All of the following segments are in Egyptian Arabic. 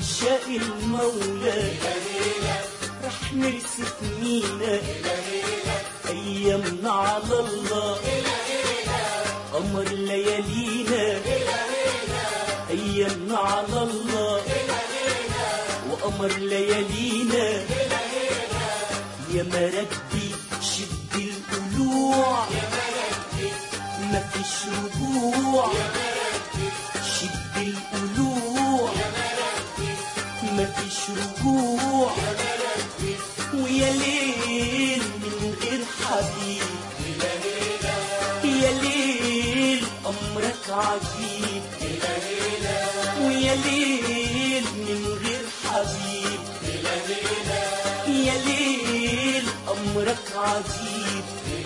شاء المولى رح نرسم مينا أيامنا على الله قمر ليالينا أيامنا على الله وقمر ليالينا يا مردي شد القلوع ما فيش رجوع شد القلوع ما فيش رجوع ويا ليل من غير حبيب يا ليل أمرك عجيب ويا ليل من غير حبيب يا ليل أمرك عجيب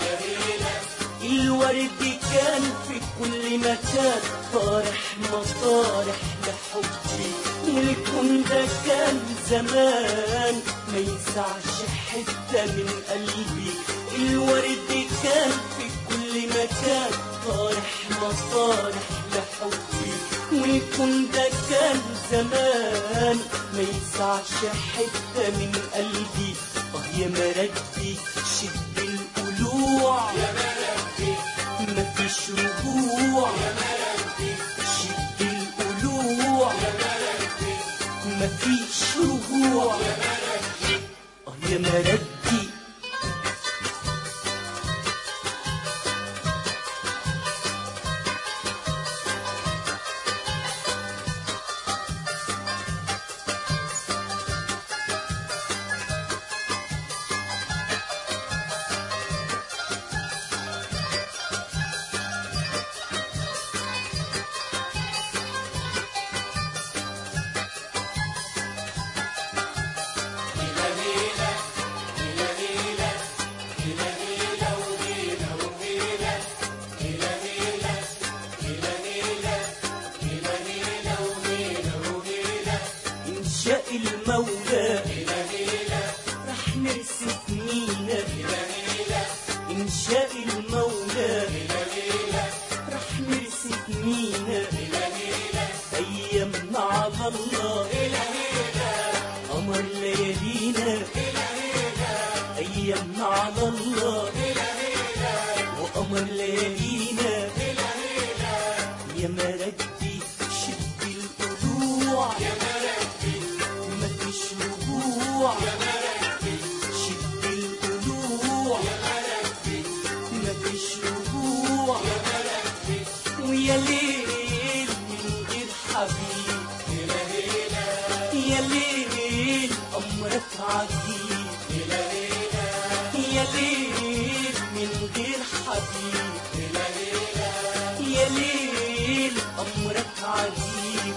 الورد كان في كل مكان طارح مطارح لحبي والكون ده كان زمان ما يسعش حتة من قلبي الورد كان في كل مكان طارح مطارح لحبي والكون ده كان زمان ما يسعش حتة من قلبي اه يا مردي شد القلوع ما فيش رجوع شد القلوع ما فيش رجوع اه يا مردي إن شاء المولى رح نرسم مينا إن شاء المولى رح نرسم مينا أيامنا على الله قمر ليالينا أيامنا على الله وقمر ليالينا يا مردي شد القلوع ما فيش رجوع شد القلوع ما فيش رجوع ويا ليل من غير حبيب يا ليل أمرك عجيب يا ليل من غير حبيب يا ليل أمرك عجيب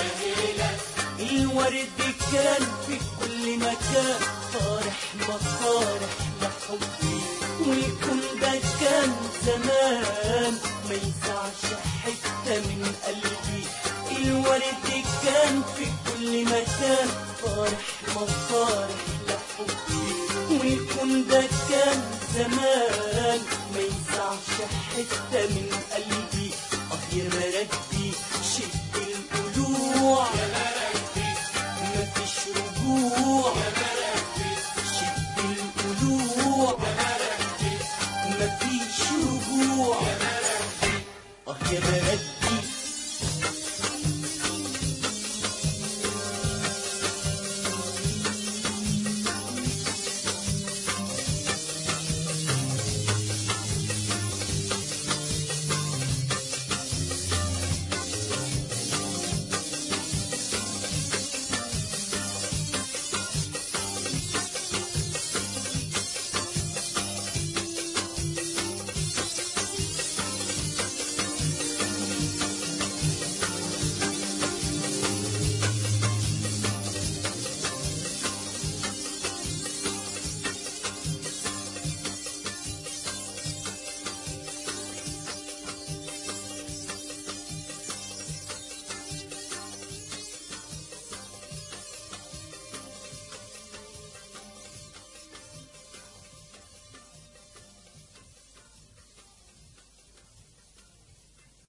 الورد كان في كل مكان طارح مطارح لحبي والكون ده كان زمان ما يسعش حتة من قلبي الورد كان في كل مكان طارح مطارح لحبي والكون ده كان زمان ما يسعش حتة من قلبي